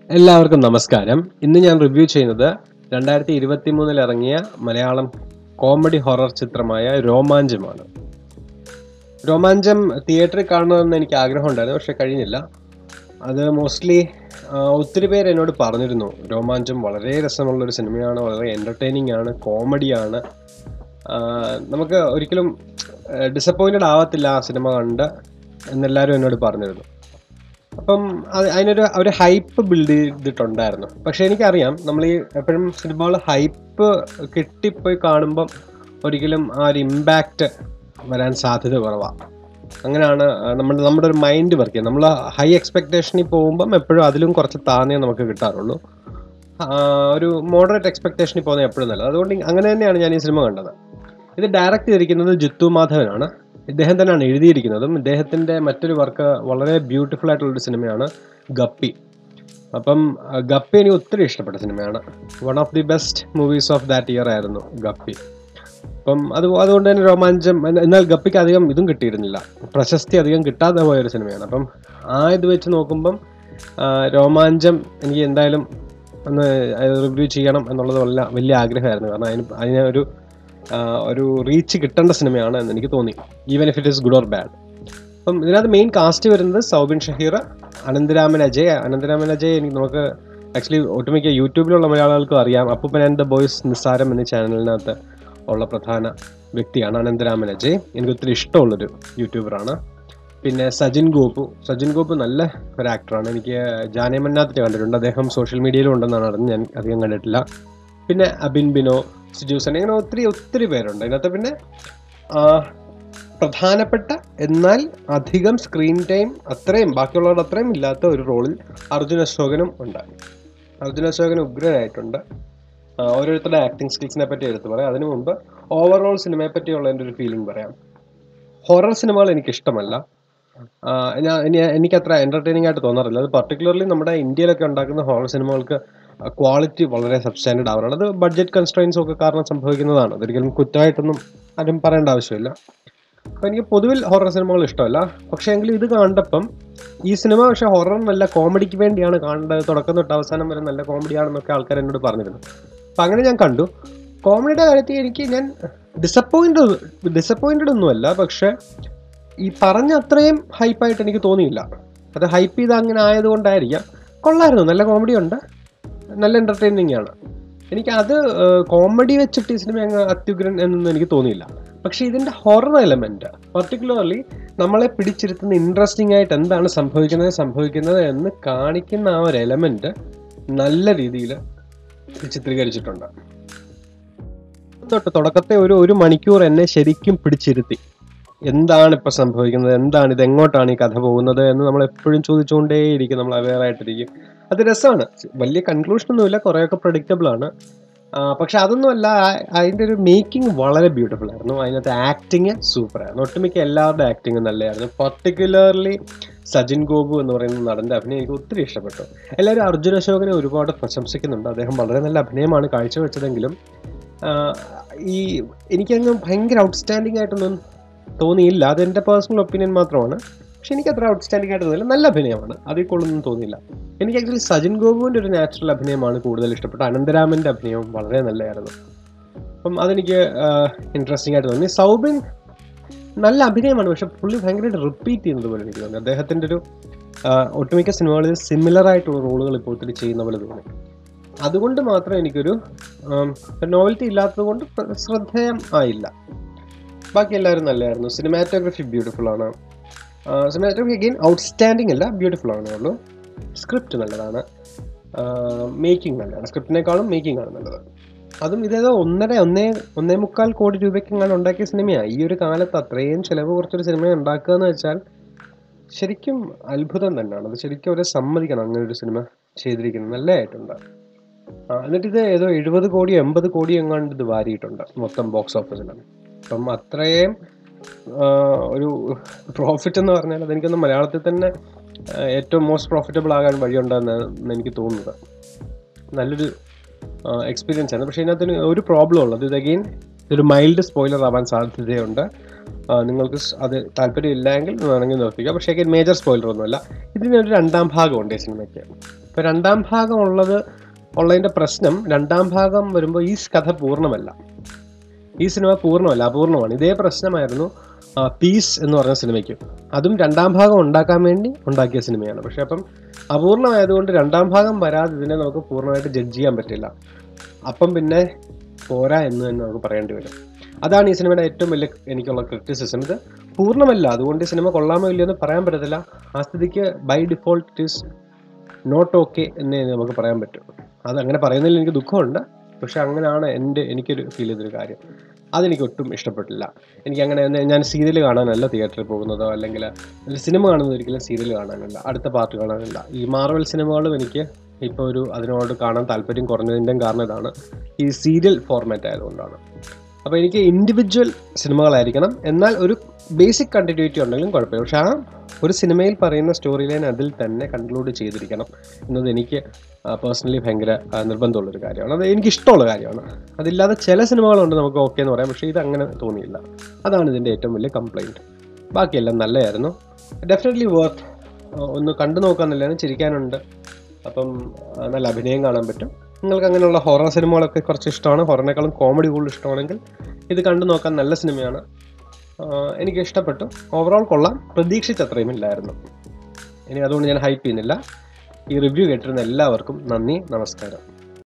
എല്ലാവർക്കും നമസ്കാരം ഇന്ന് ഞാൻ റിവ്യൂ ചെയ്യുന്നത് രണ്ടായിരത്തി ഇരുപത്തി മൂന്നിൽ ഇറങ്ങിയ മലയാളം കോമഡി ഹൊറർ ചിത്രമായ രോമാഞ്ചമാണ് രോമാഞ്ചം തിയേറ്ററിൽ കാണണമെന്ന് എനിക്ക് ആഗ്രഹമുണ്ടായിരുന്നു പക്ഷെ കഴിഞ്ഞില്ല അത് മോസ്റ്റ്ലി ഒത്തിരി പേര് എന്നോട് പറഞ്ഞിരുന്നു രോമാഞ്ചം വളരെ രസമുള്ളൊരു സിനിമയാണ് വളരെ എൻ്റർടൈനിങ് ആണ് കോമഡിയാണ് നമുക്ക് ഒരിക്കലും ഡിസപ്പോയിൻറ്റഡ് ആവത്തില്ല ആ സിനിമ കണ്ട് എന്നെല്ലാവരും എന്നോട് പറഞ്ഞിരുന്നു അപ്പം അത് അതിനൊരു ഒരു ഹൈപ്പ് ബിൽഡ് ചെയ്തിട്ടുണ്ടായിരുന്നു പക്ഷെ എനിക്കറിയാം നമ്മൾ ഈ എപ്പോഴും സിനിമകൾ ഹൈപ്പ് കിട്ടിപ്പോയി കാണുമ്പം ഒരിക്കലും ആ ഒരു ഇമ്പാക്റ്റ് വരാൻ സാധ്യത കുറവാണ് അങ്ങനെയാണ് നമ്മുടെ നമ്മുടെ ഒരു മൈൻഡ് വർക്ക് ചെയ്യുന്നത് നമ്മൾ ഹൈ എക്സ്പെക്റ്റേഷനിൽ പോകുമ്പം എപ്പോഴും അതിലും കുറച്ച് താന്നേ നമുക്ക് കിട്ടാറുള്ളൂ ഒരു മോഡറേറ്റ് എക്സ്പെക്റ്റേഷനിൽ പോകുന്നത് എപ്പോഴും നല്ലത് അതുകൊണ്ട് അങ്ങനെ തന്നെയാണ് ഞാൻ ഈ സിനിമ കണ്ടത് ഇത് ഡയറക്റ്റ് ചെയ്തിരിക്കുന്നത് ജിത്തു മാധവനാണ് ഇദ്ദേഹം തന്നെയാണ് എഴുതിയിരിക്കുന്നതും ഇദ്ദേഹത്തിൻ്റെ മറ്റൊരു വർക്ക് വളരെ ബ്യൂട്ടിഫുൾ ആയിട്ടുള്ളൊരു സിനിമയാണ് ഗപ്പി അപ്പം ഗപ്പി എനിക്ക് ഒത്തിരി ഇഷ്ടപ്പെട്ട സിനിമയാണ് one of the best movies of that year ആയിരുന്നു ഗപ്പി അപ്പം അത് അതുകൊണ്ട് തന്നെ രോമാഞ്ചം എന്നാൽ ഗപ്പിക്ക് അധികം ഇതും കിട്ടിയിരുന്നില്ല പ്രശസ്തി അധികം കിട്ടാതെ പോയൊരു സിനിമയാണ് അപ്പം ആ ഇത് വെച്ച് നോക്കുമ്പം രോമാഞ്ചം എനിക്ക് എന്തായാലും ഒന്ന് റിവ്യൂ ചെയ്യണം എന്നുള്ളത് വലിയ വലിയ ആഗ്രഹമായിരുന്നു കാരണം അതിന് അതിന് ഒരു ഒരു റീച്ച് കിട്ടേണ്ട സിനിമയാണ് എന്ന് എനിക്ക് തോന്നി even if it is good or bad അപ്പം ഇതിനകത്ത് മെയിൻ കാസ്റ്റ് വരുന്നത് സൗബിൻ ഷഹീർ അനന്തരാമൻ അജയ് അനന്തരാമൻ അജയ് എനിക്ക് നമുക്ക് ആക്ച്വലി ഒട്ടുമിക്ക യൂട്യൂബിലുള്ള മലയാളികൾക്കും അറിയാം അപ്പൂപ്പൻ ആൻഡ് ദ ബോയ്സ് നിസ്സാരം എന്ന ചാനലിനകത്ത് ഉള്ള പ്രധാന വ്യക്തിയാണ് അനന്തരാമൻ അജയ് എനിക്ക് ഒത്തിരി ഇഷ്ടമുള്ളൊരു യൂട്യൂബറാണ് പിന്നെ സജിൻ ഗോപു സജിൻ ഗോപു നല്ല ഒരു ആക്ടറാണ് എനിക്ക് ജാനേമന്നാത്തിനെ കണ്ടിട്ടുണ്ട് അദ്ദേഹം സോഷ്യൽ മീഡിയയിലും ഉണ്ടെന്നാണ് അറിഞ്ഞത് ഞാൻ അധികം കണ്ടിട്ടില്ല പിന്നെ അബിൻ ബിനോ സിജൂസൻ ഇങ്ങനെ ഒത്തിരി ഒത്തിരി പേരുണ്ട് അതിനകത്ത് പിന്നെ പ്രധാനപ്പെട്ട എന്നാൽ അധികം സ്ക്രീൻ ടൈം അത്രയും ബാക്കിയുള്ളവരുടെ അത്രയും ഇല്ലാത്ത ഒരു റോളിൽ അർജുൻ അശോകനും ഉണ്ട് അർജുൻ അശോകൻ ഉഗ്രനായിട്ടുണ്ട് ഓരോരുത്തരുടെ ആക്ടിങ് സ്കിൽസിനെ പറ്റി എടുത്തു പറയാം അതിനു മുമ്പ് ഓവറോൾ സിനിമയെ പറ്റിയുള്ള എൻ്റെ ഒരു ഫീലിംഗ് പറയാം ഹൊറർ സിനിമകൾ എനിക്ക് ഇഷ്ടമല്ല ഞാൻ എനിക്ക് അത്ര എൻ്റർടൈനിങ് ആയിട്ട് തോന്നാറില്ല അത് പർട്ടിക്കുലർലി നമ്മുടെ ഇന്ത്യയിലൊക്കെ ഉണ്ടാക്കുന്ന ഹൊറർ സിനിമകൾക്ക് ക്വാളിറ്റി വളരെ സബ്സ്റ്റാൻഡേർഡ് ആവാറാണ് അത് ബഡ്ജറ്റ് കൺസ്ട്രെയിൻസും ഒക്കെ കാരണം സംഭവിക്കുന്നതാണ് അതൊരിക്കലും കുറ്റമായിട്ടൊന്നും ആരും പറയേണ്ട ആവശ്യമില്ല അപ്പം എനിക്ക് പൊതുവിൽ ഹൊറർ സിനിമകൾ ഇഷ്ടമല്ല പക്ഷേ എങ്കിലും ഇത് കണ്ടപ്പം ഈ സിനിമ പക്ഷേ ഹൊറർ നല്ല കോമഡിക്ക് വേണ്ടിയാണ് കാണേണ്ടത് തുടക്കം തൊട്ട് അവസാനം വരെ നല്ല കോമഡിയാണെന്നൊക്കെ ആൾക്കാർ എന്നോട് പറഞ്ഞിരുന്നു അപ്പം അങ്ങനെ ഞാൻ കണ്ടു കോമഡിയുടെ കാര്യത്തിൽ എനിക്ക് ഞാൻ ഡിസപ്പോയിൻറ്റഡ് ഡിസപ്പോയിൻറ്റഡ് ഒന്നുമല്ല പക്ഷേ ഈ പറഞ്ഞ അത്രയും ഹൈപ്പായിട്ട് എനിക്ക് തോന്നിയില്ല അത് ഹൈപ്പ് ചെയ്ത് അങ്ങനെ ആയതുകൊണ്ടായിരിക്കാം കൊള്ളായിരുന്നു നല്ല കോമഡി ഉണ്ട് നല്ല എൻ്റർടൈനിങ് ആണ് എനിക്ക് അത് കോമഡി വെച്ചിട്ട് ഈ സിനിമ അങ്ങ് അത്യുഗ്രൻ എന്നൊന്നും എനിക്ക് തോന്നിയില്ല പക്ഷെ ഇതിൻ്റെ ഹൊറർ എലമെൻറ്റ് പർട്ടിക്കുലർലി നമ്മളെ പിടിച്ചിരുത്തുന്ന ഇൻട്രസ്റ്റിംഗ് ആയിട്ട് എന്താണ് സംഭവിക്കുന്നത് സംഭവിക്കുന്നത് എന്ന് കാണിക്കുന്ന ആ ഒരു എലമെൻറ്റ് നല്ല രീതിയിൽ ചിത്രീകരിച്ചിട്ടുണ്ട് തൊട്ട് തുടക്കത്തെ ഒരു ഒരു മണിക്കൂർ എന്നെ ശരിക്കും പിടിച്ചിരുത്തി എന്താണ് ഇപ്പൊ സംഭവിക്കുന്നത് എന്താണ് ഇത് എങ്ങോട്ടാണ് ഈ കഥ പോകുന്നത് എന്ന് നമ്മൾ എപ്പോഴും ചോദിച്ചുകൊണ്ടേയിരിക്കും നമ്മൾ അവെയർ ആയിട്ടിരിക്കും അത് രസമാണ് വലിയ കൺക്ലൂഷൻ ഒന്നുമില്ല കുറേയൊക്കെ പ്രഡിക്റ്റബിൾ ആണ് പക്ഷെ അതൊന്നുമല്ല അതിൻ്റെ ഒരു മേക്കിംഗ് വളരെ ബ്യൂട്ടിഫുൾ ആയിരുന്നു അതിനകത്ത് ആക്ടിങ് സൂപ്പർ ആയിരുന്നു ഒട്ടുമിക്ക എല്ലാവരുടെ ആക്ടിങ് നല്ലതായിരുന്നു പർട്ടിക്കുലർലി സജിൻ ഗോപു എന്ന് പറയുന്ന നടൻ്റെ അഭിനയം എനിക്ക് ഒത്തിരി ഇഷ്ടപ്പെട്ടു എല്ലാവരും അർജുൻ അശോകനെ ഒരുപാട് പ്രശംസിക്കുന്നുണ്ട് അദ്ദേഹം വളരെ നല്ല അഭിനയമാണ് കാഴ്ചവെച്ചതെങ്കിലും ഈ എനിക്കങ്ങ് ഭയങ്കര ഔട്ട്സ്റ്റാൻഡിംഗ് ആയിട്ടൊന്നും തോന്നിയില്ല അത് എൻ്റെ പേഴ്സണൽ ഒപ്പീനിയൻ മാത്രമാണ് പക്ഷെ എനിക്ക് അത്ര ഔട്ട്സ്റ്റാൻഡിംഗ് ആയിട്ട് തോന്നില്ല നല്ല അഭിനയമാണ് അതിൽ കൊള്ളൊന്നും തോന്നിയില്ല എനിക്ക് ആക്ച്വലി സജിൻ ഗോപുവിൻ്റെ ഒരു നാച്ചുറൽ അഭിനയമാണ് കൂടുതൽ ഇഷ്ടപ്പെട്ടത് അനന്തരാമൻ്റെ അഭിനയവും വളരെ നല്ലതായിരുന്നു അപ്പം അതെനിക്ക് ഇൻട്രസ്റ്റിംഗ് ആയിട്ട് തോന്നി സൗബിൻ നല്ല അഭിനയമാണ് പക്ഷെ പുള്ളി ഭയങ്കരമായിട്ട് റിപ്പീറ്റ് ചെയ്യുന്നത് പോലെ എനിക്ക് തോന്നി അദ്ദേഹത്തിൻ്റെ ഒരു ഒട്ടുമിക്ക സിനിമകളിൽ സിമിലർ ആയിട്ടുള്ള റോളുകൾ ഇപ്പോൾ ഒത്തിരി ചെയ്യുന്ന പോലെ തോന്നി അതുകൊണ്ട് മാത്രം എനിക്കൊരു നോവൽറ്റി ഇല്ലാത്തത് കൊണ്ട് ശ്രദ്ധേയം ആയില്ല ബാക്കി എല്ലാവരും നല്ലതായിരുന്നു സിനിമാറ്റോഗ്രഫി ബ്യൂട്ടിഫുൾ ആണ് സിനിമാറ്റോഗ്രഫി അഗെയിൻ ഔട്ട്സ്റ്റാൻഡിംഗ് അല്ല ബ്യൂട്ടിഫുൾ ആണ് ഉള്ളൂ സ്ക്രിപ്റ്റ് നല്ലതാണ് മേക്കിംഗ് നല്ലതാണ് സ്ക്രിപ്റ്റിനേക്കാളും മേക്കിംഗ് ആണ് നല്ലത് അതും ഇതേതോ ഒന്നര ഒന്നേ ഒന്നേ മുക്കാൽ കോടി രൂപയ്ക്ക് അങ്ങനെ ഉണ്ടാക്കിയ സിനിമയാണ് ഈ ഒരു കാലത്ത് അത്രയും ചിലവ് കുറച്ചൊരു സിനിമ ഉണ്ടാക്കുക എന്ന് വെച്ചാൽ ശരിക്കും അത്ഭുതം തന്നെയാണ് അത് ശരിക്കും അവരെ സമ്മതിക്കണം അങ്ങനെ ഒരു സിനിമ ചെയ്തിരിക്കുന്നത് നല്ലതായിട്ടുണ്ട് എന്നിട്ട് ഇത് ഏതോ എഴുപത് കോടി എൺപത് കോടി എങ്ങാണ്ട് ഇത് വാരിയിട്ടുണ്ട് മൊത്തം ബോക്സ് ഓഫീസിലാണ് അപ്പം അത്രയും ഒരു പ്രോഫിറ്റ് എന്ന് പറഞ്ഞാൽ അതെനിക്കൊന്ന് മലയാളത്തിൽ തന്നെ ഏറ്റവും മോസ്റ്റ് പ്രോഫിറ്റബിൾ ആകാൻ വഴിയുണ്ടെന്ന് എനിക്ക് തോന്നുന്നത് നല്ലൊരു എക്സ്പീരിയൻസ് ആണ് പക്ഷേ ഇതിനകത്ത് ഒരു പ്രോബ്ലം ഉള്ളത് ഇത് അഗെയിൻ ഇതൊരു മൈൽഡ് സ്പോയിലർ ആവാൻ സാധ്യതയുണ്ട് നിങ്ങൾക്ക് അത് താല്പര്യം ഇല്ലെങ്കിൽ വേണമെങ്കിൽ നിർത്തിക്കുക പക്ഷേ അഗെയിൻ മേജർ സ്പോയിലർ ഒന്നുമല്ല ഇതിനൊരു രണ്ടാം ഭാഗമുണ്ട് ഈ സിനിമയ്ക്ക് ഇപ്പോൾ രണ്ടാം ഭാഗം ഉള്ളത് ഉള്ളതിൻ്റെ പ്രശ്നം രണ്ടാം ഭാഗം വരുമ്പോൾ ഈ കഥ പൂർണ്ണമല്ല ഈ സിനിമ പൂർണ്ണമല്ല അപൂർണമാണ് ഇതേ പ്രശ്നമായിരുന്നു ആ, പീസ് എന്ന് പറഞ്ഞ സിനിമയ്ക്ക് അതും രണ്ടാം ഭാഗം ഉണ്ടാക്കാൻ വേണ്ടി ഉണ്ടാക്കിയ സിനിമയാണ് പക്ഷെ അപ്പം അപൂർണമായതുകൊണ്ട് രണ്ടാം ഭാഗം വരാതെ ഇതിനെ നമുക്ക് പൂർണ്ണമായിട്ട് ജഡ്ജ് ചെയ്യാൻ പറ്റില്ല അപ്പം പിന്നെ പോരാ എന്ന് തന്നെ നമുക്ക് പറയേണ്ടി വരും അതാണ് ഈ സിനിമയുടെ ഏറ്റവും വലിയ എനിക്കുള്ള ക്രിറ്റിസിസം ഇത് പൂർണ്ണമല്ല അതുകൊണ്ട് ഈ സിനിമ കൊള്ളാമോ ഇല്ലയോ എന്ന് പറയാൻ പറ്റത്തില്ല ആ സ്ഥിതിക്ക് by default it is not okay എന്നേ നമുക്ക് പറയാൻ പറ്റും അത് അങ്ങനെ പറയുന്നതിൽ എനിക്ക് ദുഃഖമുണ്ട് പക്ഷെ അങ്ങനെയാണ് എൻ്റെ എനിക്കൊരു ഫീൽ ചെയ്തൊരു കാര്യം അതെനിക്ക് ഒട്ടും ഇഷ്ടപ്പെട്ടില്ല എനിക്ക് അങ്ങനെ ഒന്ന് ഞാൻ സീരിയൽ കാണാനല്ല തിയേറ്ററിൽ പോകുന്നതോ അല്ലെങ്കിൽ സിനിമ കാണുന്നത് ഒരിക്കലും സീരിയൽ കാണാനല്ല അടുത്ത പാർട്ട് കാണാനല്ല ഈ മാർവൽ സിനിമകളും എനിക്ക് ഇപ്പോൾ ഒരു അതിനോട് കാണാൻ താല്പര്യം കുറഞ്ഞതിൻ്റെയും കാരണം ഇതാണ് ഈ സീരിയൽ ഫോർമാറ്റ് ആയതുകൊണ്ടാണ് അപ്പോൾ എനിക്ക് ഇൻഡിവിജ്വൽ സിനിമകളായിരിക്കണം എന്നാൽ ഒരു ബേസിക് കണ്ടിന്യൂറ്റി ഉണ്ടെങ്കിലും കുഴപ്പമില്ല പക്ഷെ ആ ഒരു സിനിമയിൽ പറയുന്ന സ്റ്റോറി ലൈൻ അതിൽ തന്നെ കൺക്ലൂഡ് ചെയ്തിരിക്കണം എന്നത് എനിക്ക് പേഴ്സണലി ഭയങ്കര ആ, നിർബന്ധമുള്ളൊരു കാര്യമാണ് അത് എനിക്ക് ഇഷ്ടമുള്ള കാര്യമാണ് അതില്ലാതെ ചില സിനിമകളുണ്ട് നമുക്ക് ഓക്കെ എന്ന് പറയാം പക്ഷേ ഇത് അങ്ങനെ തോന്നിയില്ല അതാണ് ഇതിൻ്റെ ഏറ്റവും വലിയ കംപ്ലൈൻറ്റ് ബാക്കിയെല്ലാം നല്ലതായിരുന്നു ഡെഫിനറ്റ്ലി വർത്ത് ഒന്ന് കണ്ടു നോക്കാൻ നല്ലതാണ് ചിരിക്കാനുണ്ട് അപ്പം ആ, നല്ല അഭിനയം കാണാൻ പറ്റും നിങ്ങൾക്ക് അങ്ങനെയുള്ള ഹൊറർ സിനിമകളൊക്കെ കുറച്ച് ഇഷ്ടമാണ് ഹൊററിനേക്കാളും കോമഡി കൂടുതൽ ഇഷ്ടമാണെങ്കിൽ ഇത് കണ്ടു നോക്കാൻ നല്ല സിനിമയാണ് ആ, എനിക്ക് ഇഷ്ടപ്പെട്ടു ഓവറോൾ കൊള്ളാം പ്രതീക്ഷിച്ച അത്രയും ഇല്ലായിരുന്നു ഇനി അതുകൊണ്ട് ഞാൻ ഹൈപ്പ് ചെയ്യുന്നില്ല ഈ റിവ്യൂ കേട്ടിരുന്ന എല്ലാവർക്കും നന്ദി നമസ്കാരം